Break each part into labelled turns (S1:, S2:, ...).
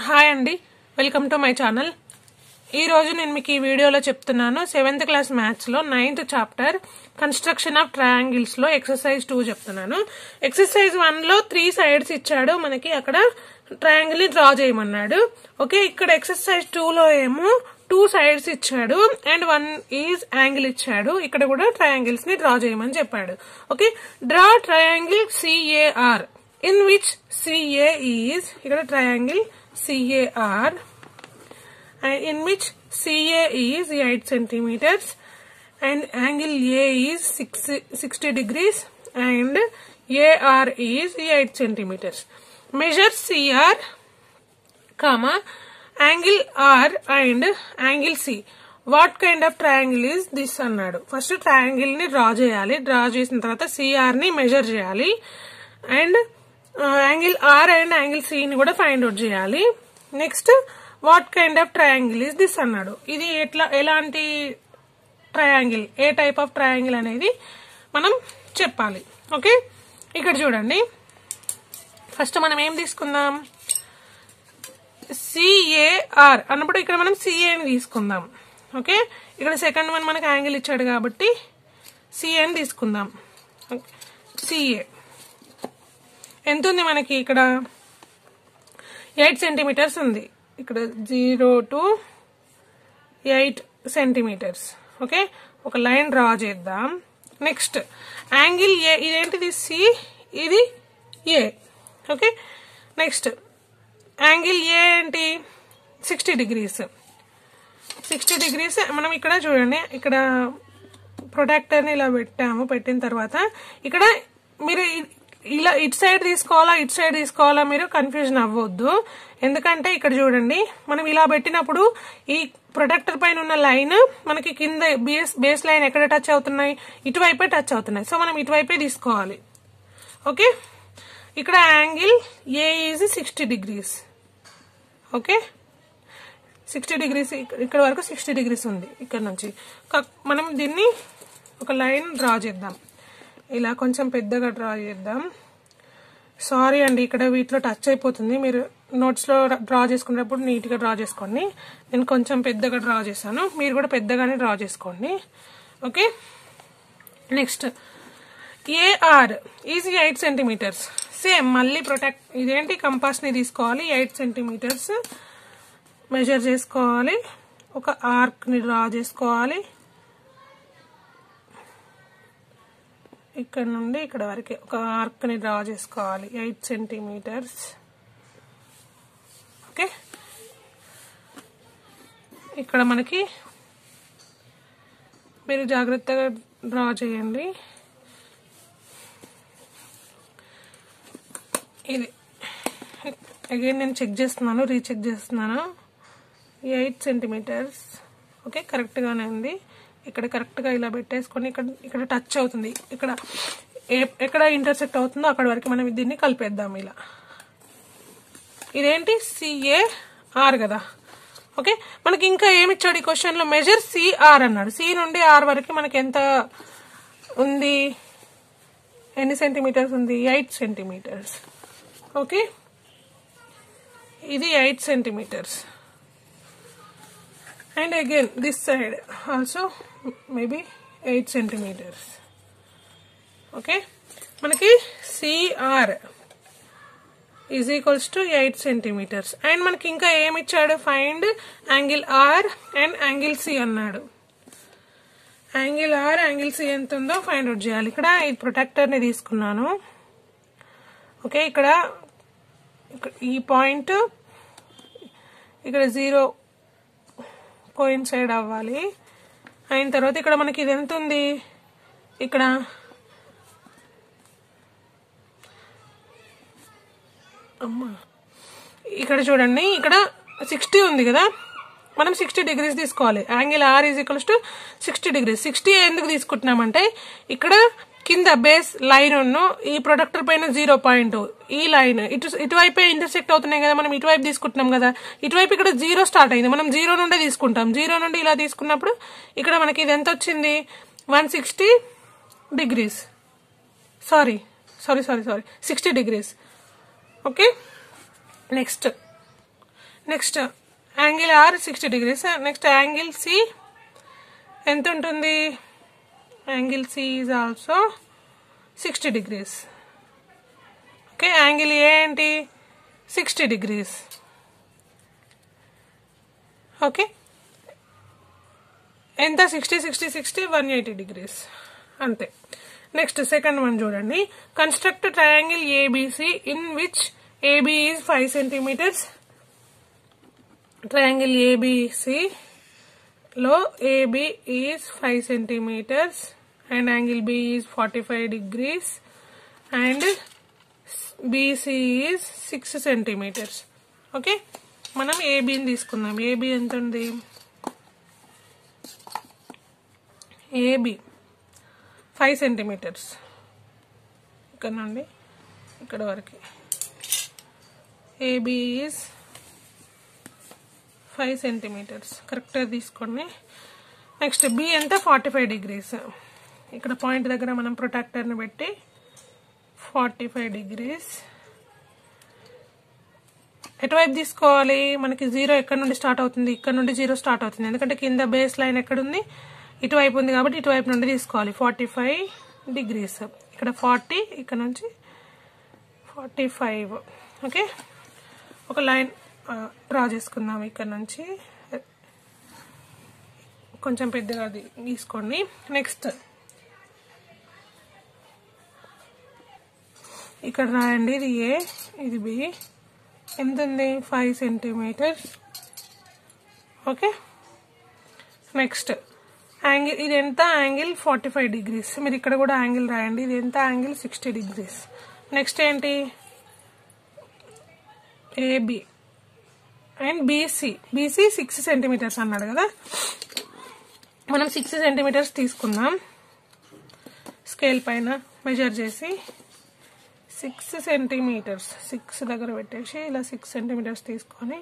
S1: Hi అండి welcome to my channel ఈ రోజు నేను మీకు ఈ వీడియోలో చెప్తున్నాను సెవెంత్ క్లాస్ మ్యాథ్స్ లో ninth chapter construction of triangles లో ఎక్సర్సైజ్ టూ చెప్తున్నాను ఎక్సర్సైజ్ వన్ లో త్రీ సైడ్స్ ఇచ్చాడు మనకి అక్కడ ట్రయాంగిల్ ని డ్రా చేయమన్నాడు ఓకే ఇక్కడ ఎక్సర్సైజ్ టూ లో ఏమో టూ సైడ్స్ ఇచ్చాడు అండ్ వన్ ఈజ్ యాంగిల్ ఇచ్చాడు ఇక్కడ కూడా ట్రయాంగిల్స్ ని డ్రా చేయమని చెప్పాడు okay draw triangle CAR in which CA is ఇక్కడ triangle CAR and in which CA is 8 centimeters and angle A is 6, 60 degrees and AR is 8 centimeters. Measure CR, comma, angle R and angle C. What kind of triangle is this అన్నాడు first triangle ని draw చేయాలి draw చేసిన తర్వాత CR ని measure చేయాలి and angle R and angle ని కూడా find out చేయాలి next what kind of triangle is this అన్నాడు ఇది ఎట్లా ఎలాంటి ట్రయాంగిల్ ఏ టైప్ ఆఫ్ ట్రయాంగిల్ అనేది మనం చెప్పాలి ఓకే ఇక్కడ చూడండి ఫస్ట్ మనం ఏం తీసుకుందాం సిఏఆర్ అన్నప్పుడు ఇక్కడ మనం సిఏని తీసుకుందాం ఓకే ఇక్కడ సెకండ్ వన్ మనకు యాంగిల్ ఇచ్చాడు కాబట్టి సిఏని తీసుకుందాం సిఏ ఎంత ఉంది మనకి ఇక్కడ ఎయిట్ సెంటీమీటర్స్ ఉంది ఇక్కడ zero to eight centimetres okay ఒక లైన్ డ్రా చేద్దాం నెక్స్ట్ యాంగిల్ ఏ ఇదేంటిది సి ఇది A okay next angle A ఏంటి సిక్స్టీ డిగ్రీస్ సిక్స్టీ డిగ్రీస్ మనం ఇక్కడ చూడండి ఇక్కడ ప్రొటెక్టర్ని ఇలా పెట్టాము పెట్టిన తర్వాత ఇక్కడ మీరు ఇలా ఇటు సైడ్ తీసుకోవాలా ఇటు సైడ్ తీసుకోవాలా మీరు కన్ఫ్యూజన్ అవ్వద్దు ఎందుకంటే ఇక్కడ చూడండి మనం ఇలా పెట్టినప్పుడు ఈ ప్రొటెక్టర్ పైన ఉన్న లైన్ మనకి కింద బేస్ బేస్ లైన్ ఎక్కడ టచ్ అవుతున్నాయి ఇటువైపే టచ్ అవుతున్నాయి సో మనం ఇటువైపే తీసుకోవాలి ఓకే ఇక్కడ angle A is sixty degrees okay sixty degrees ఇక్కడ వరకు సిక్స్టీ డిగ్రీస్ ఉంది ఇక్కడ నుంచి మనం దీన్ని ఒక లైన్ డ్రా చేద్దాం ఇలా కొంచెం పెద్దగా డ్రా చేద్దాం సారీ అండి ఇక్కడ వీటిలో టచ్ అయిపోతుంది మీరు నోట్స్లో డ్రా చేసుకునేటప్పుడు నీట్గా డ్రా చేసుకోండి నేను కొంచెం పెద్దగా డ్రా చేశాను మీరు కూడా పెద్దగానే డ్రా చేసుకోండి okay next AR is eight centimetres same మళ్ళీ ప్రొటెక్ట్ ఇదేంటి కంపాస్ని తీసుకోవాలి ఎయిట్ సెంటీమీటర్స్ మెజర్ చేసుకోవాలి ఒక ఆర్క్ని డ్రా చేసుకోవాలి ఇక్కడ నుండి ఇక్కడ వరకు ఒక ఆర్క్ని డ్రా చేసుకోవాలి ఎయిట్ సెంటీమీటర్స్ ఓకే ఇక్కడ మనకి మీరు జాగ్రత్తగా డ్రా చేయండి ఇది అగైన్ నేను చెక్ చేస్తున్నాను రీచెక్ చేస్తున్నాను ఎయిట్ సెంటీమీటర్స్ ఓకే కరెక్ట్గానే ఉంది ఇక్కడ కరెక్ట్గా ఇలా పెట్టేసుకొని ఇక్కడ ఇక్కడ టచ్ అవుతుంది ఇక్కడ ఎక్కడ ఇంటర్సెక్ట్ అవుతుందో అక్కడ వరకు మనం దీన్ని కలిపేద్దాం ఇలా ఇదేంటి సిఏ ఆర్ కదా ఓకే మనకి ఇంకా ఏమి ఇచ్చాడు ఈ క్వశ్చన్లో మెజర్ సిఆర్ అన్నాడు సి నుండి ఆర్ వరకు మనకి ఎంత ఉంది ఎన్ని సెంటీమీటర్స్ ఉంది ఎయిట్ సెంటీమీటర్స్ ఓకే ఇది eight centimetres and again this side also maybe 8 centimeters okay మనకి CR is equals to eight centimetres and మనకి ఇంకా ఏమి ఇచ్చాడు find angle R and angle C అన్నాడు యాంగిల్ ఆర్ యాంగిల్ సి ఎంత ఉందో ఫైండ్ అవుట్ చేయాలి ఇక్కడ ఈ ప్రొటెక్టర్ని తీసుకున్నాను ఓకే ఇక్కడ ఈ పాయింట్ ఇక్కడ జీరో కోయిన్సైడ్ అవ్వాలి అయిన తర్వాత ఇక్కడ మనకి ఇది ఎంత ఉంది ఇక్కడ అమ్మా ఇక్కడ చూడండి ఇక్కడ సిక్స్టీ ఉంది కదా మనం సిక్స్టీ డిగ్రీస్ తీసుకోవాలి angle R is equals to sixty degrees sixty ఎందుకు తీసుకుంటున్నామంటే ఇక్కడ కింద బేస్ లైన్ ఉన్ను ఈ ప్రొడక్టర్ పైన జీరో పాయింట్ ఈ లైన్ ఇటు ఇటువైపే ఇంటర్సెక్ట్ అవుతున్నాయి కదా మనం ఇటువైపు తీసుకుంటున్నాం కదా ఇటువైపు ఇక్కడ జీరో స్టార్ట్ అయింది మనం జీరో నుండే తీసుకుంటాం జీరో నుండి ఇలా తీసుకున్నప్పుడు ఇక్కడ మనకి ఇది ఎంత వచ్చింది one sixty degrees sorry sorry sorry sorry sixty degrees okay next next angle R sixty degrees next angle C ఎంత ఉంటుంది angle C is also sixty degrees okay angle A ఏంటి సిక్స్టీ డిగ్రీస్ ఓకే ఎంత sixty sixty sixty one eighty degrees అంతే next second one చూడండి construct triangle ABC in which AB is five centimetres triangle ABC లో AB is five centimetres and angle B is forty five degrees and BC is six centimetres okay మనం ఏబిని తీసుకుందాం AB ఎంత ఉంది AB five centimetres ఇక్కడ నుండి ఇక్కడ వరకు ఏబి ఈజ్ ఫైవ్ సెంటీమీటర్స్ కరెక్ట్గా తీసుకోండి నెక్స్ట్ బి ఎంత ఫార్టీ ఫైవ్ డిగ్రీస్ ఇక్కడ పాయింట్ దగ్గర మనం ప్రొటెక్టర్ని పెట్టి ఫార్టీ ఫైవ్ డిగ్రీస్ ఎటువైపు తీసుకోవాలి మనకి జీరో ఎక్కడ నుండి స్టార్ట్ అవుతుంది ఇక్కడ నుండి జీరో స్టార్ట్ అవుతుంది ఎందుకంటే కింద బేస్ లైన్ ఎక్కడుంది ఇటువైపు ఉంది కాబట్టి ఇటువైపు నుండి తీసుకోవాలి ఫార్టీ ఫైవ్ డిగ్రీస్ ఇక్కడ ఫార్టీ ఇక్కడ నుంచి ఫార్టీ ఫైవ్ ఓకే ఒక లైన్ డ్రా చేసుకుందాం ఇక్కడ నుంచి కొంచెం పెద్దగా అది తీసుకోండి నెక్స్ట్ ఇక్కడ రాయండి ఇది ఏ ఇది బి ఎంత ఉంది five centimetres okay next angle ఇది ఎంత యాంగిల్ ఫార్టీ ఫైవ్ డిగ్రీస్ మీరు ఇక్కడ కూడా యాంగిల్ రాయండి ఇది ఎంత యాంగిల్ సిక్స్టీ డిగ్రీస్ నెక్స్ట్ ఏంటి AB and BC BC six centimetres అన్నాడు కదా మనం సిక్స్ సెంటీమీటర్స్ తీసుకుందాం స్కేల్ పైన మెజర్ చేసి సిక్స్ సెంటీమీటర్స్ సిక్స్ దగ్గర పెట్టేసి ఇలా సిక్స్ సెంటీమీటర్స్ తీసుకొని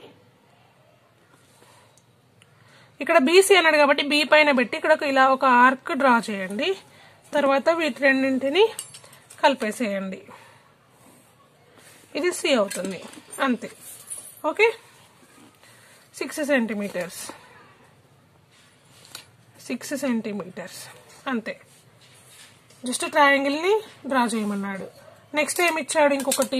S1: ఇక్కడ బీసీ అన్నాడు కాబట్టి బీ పైన పెట్టి ఇక్కడ ఒక ఇలా ఒక ఆర్క్ డ్రా చేయండి తర్వాత వీటి రెండింటిని కలిపేసేయండి ఇది సి అవుతుంది అంతే okay six centimetres six centimetres అంతే జస్ట్ ట్రయాంగిల్ని డ్రా చేయమన్నాడు నెక్స్ట్ ఏమి ఇచ్చాడు ఇంకొకటి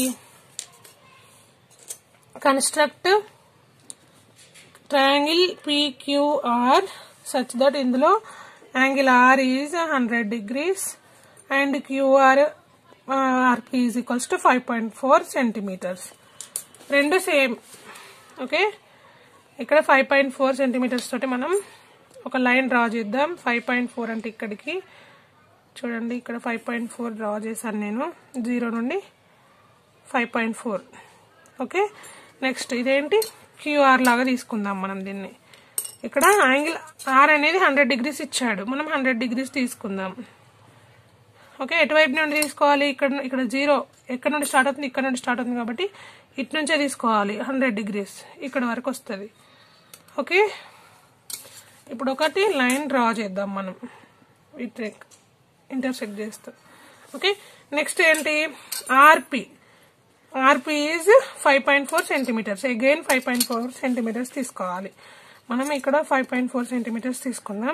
S1: construct triangle PQR such that ఇందులో angle R is hundred degrees and QR RP is equals to five point four centimetres రెండు సేమ్ ఓకే ఇక్కడ ఫైవ్ పాయింట్ ఫోర్ సెంటీమీటర్స్ తోటి మనం ఒక లైన్ డ్రా చేద్దాం ఫైవ్ పాయింట్ ఫోర్ అంటే ఇక్కడికి చూడండి ఇక్కడ ఫైవ్ పాయింట్ ఫోర్ డ్రా చేశాను నేను జీరో నుండి five point four okay next ఇదేంటి క్యూఆర్ లాగా తీసుకుందాం మనం దీన్ని ఇక్కడ యాంగిల్ ఆర్ అనేది హండ్రెడ్ డిగ్రీస్ ఇచ్చాడు మనం హండ్రెడ్ డిగ్రీస్ తీసుకుందాం ఓకే ఎటువైపు నుండి తీసుకోవాలి ఇక్కడ ఇక్కడ జీరో ఎక్కడ నుండి స్టార్ట్ అవుతుంది ఇక్కడ నుండి స్టార్ట్ అవుతుంది కాబట్టి ఇటు నుంచే తీసుకోవాలి హండ్రెడ్ డిగ్రీస్ ఇక్కడ వరకు వస్తుంది ఓకే ఇప్పుడు ఒకటి లైన్ డ్రా చేద్దాం మనం వీటి ఇంటర్సెక్ట్ చేస్తాం ఓకే నెక్స్ట్ ఏంటి RP RP is five point four centimetres again five point four centimetres తీసుకోవాలి మనం ఇక్కడ ఫైవ్ పాయింట్ ఫోర్ సెంటీమీటర్స్ తీసుకుందాం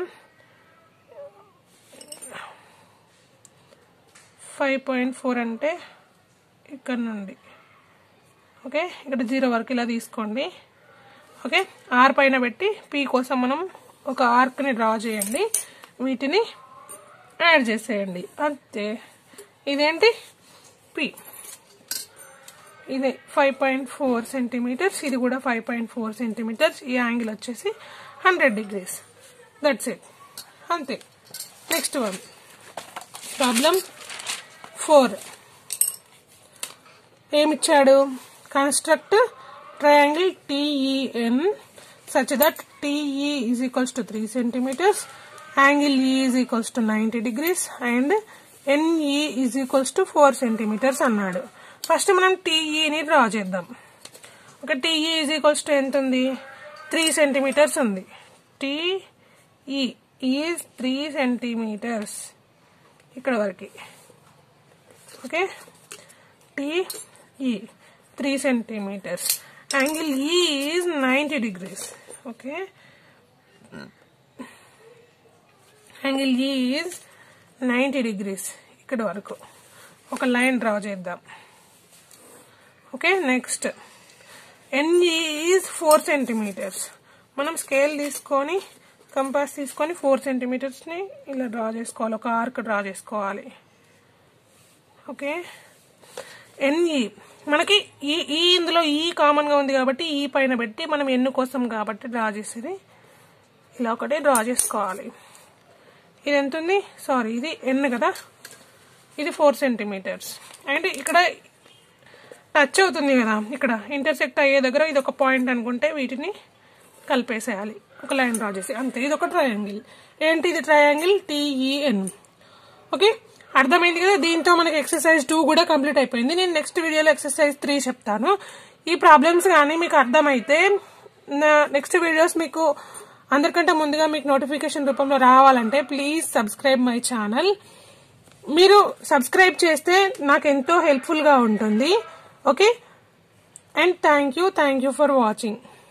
S1: ఫైవ్ పాయింట్ ఫోర్ అంటే ఇక్కడ నుండి ఓకే ఇక్కడ జీరో వరకు ఇలా తీసుకోండి ఓకే ఆర్ పైన పెట్టి పీ కోసం మనం ఒక ఆర్క్ని డ్రా చేయండి వీటిని యాడ్ చేసేయండి అంతే ఇదేంటి పి ఇది ఫైవ్ పాయింట్ ఫోర్ సెంటీమీటర్స్ ఇది కూడా ఫైవ్ పాయింట్ ఫోర్ సెంటీమీటర్స్ ఈ యాంగిల్ వచ్చేసి హండ్రెడ్ డిగ్రీస్ దట్స్ ఇట్ అంతే నెక్స్ట్ వన్ ప్రాబ్లం ఫోర్ ఏమిచ్చాడు construct triangle TEN such that TE is equals to three centimetres angle E is equals to ninety degrees and NE is equals to four centimetres అన్నాడు first మనం టీఈని draw చేద్దాం ఒక TE is equals to ఎంత ఉంది three centimetres ఉంది TE is three centimetres ఇక్కడ వరకు okay TE three centimetres angle E is ninety degrees okay angle E is ninety degrees ఇక్కడ వరకు ఒక లైన్ డ్రా చేద్దాం okay next NE is four centimetres మనం స్కేల్ తీసుకొని కంపాస్ తీసుకొని ఫోర్ సెంటీమీటర్స్ని ఇలా డ్రా చేసుకోవాలి ఒక ఆర్క్ డ్రా చేసుకోవాలి ఓకే ఎన్ఈ మనకి ఈ ఈ ఇందులో ఈ కామన్గా ఉంది కాబట్టి ఈ పైన పెట్టి మనం ఎన్ను కోసం కాబట్టి డ్రా చేసేది ఇలా ఒకటి డ్రా చేసుకోవాలి ఇది ఎంత ఉంది సారీ ఇది ఎన్ కదా ఇది ఫోర్ సెంటీమీటర్స్ అండ్ ఇక్కడ టచ్ అవుతుంది కదా ఇక్కడ ఇంటర్సెక్ట్ అయ్యే దగ్గర ఇది ఒక పాయింట్ అనుకుంటే వీటిని కలిపేసేయాలి ఒక లైన్ డ్రా చేసి అంతే ఇది ఒక ట్రయాంగిల్ ఏంటి ఇది ట్రయాంగిల్ టీఈఎన్ ఓకే అర్థమైంది కదా దీంతో మనకి ఎక్సర్సైజ్ టూ కూడా కంప్లీట్ అయిపోయింది నేను నెక్స్ట్ వీడియోలో ఎక్సర్సైజ్ త్రీ చెప్తాను ఈ ప్రాబ్లమ్స్ కానీ మీకు అర్థమైతే నా నెక్స్ట్ వీడియోస్ మీకు అందరికంటే ముందుగా మీకు నోటిఫికేషన్ రూపంలో రావాలంటే ప్లీజ్ సబ్స్క్రైబ్ మై ఛానల్ మీరు సబ్స్క్రైబ్ చేస్తే నాకు ఎంతో హెల్ప్ఫుల్గా ఉంటుంది okay and thank you thank you for watching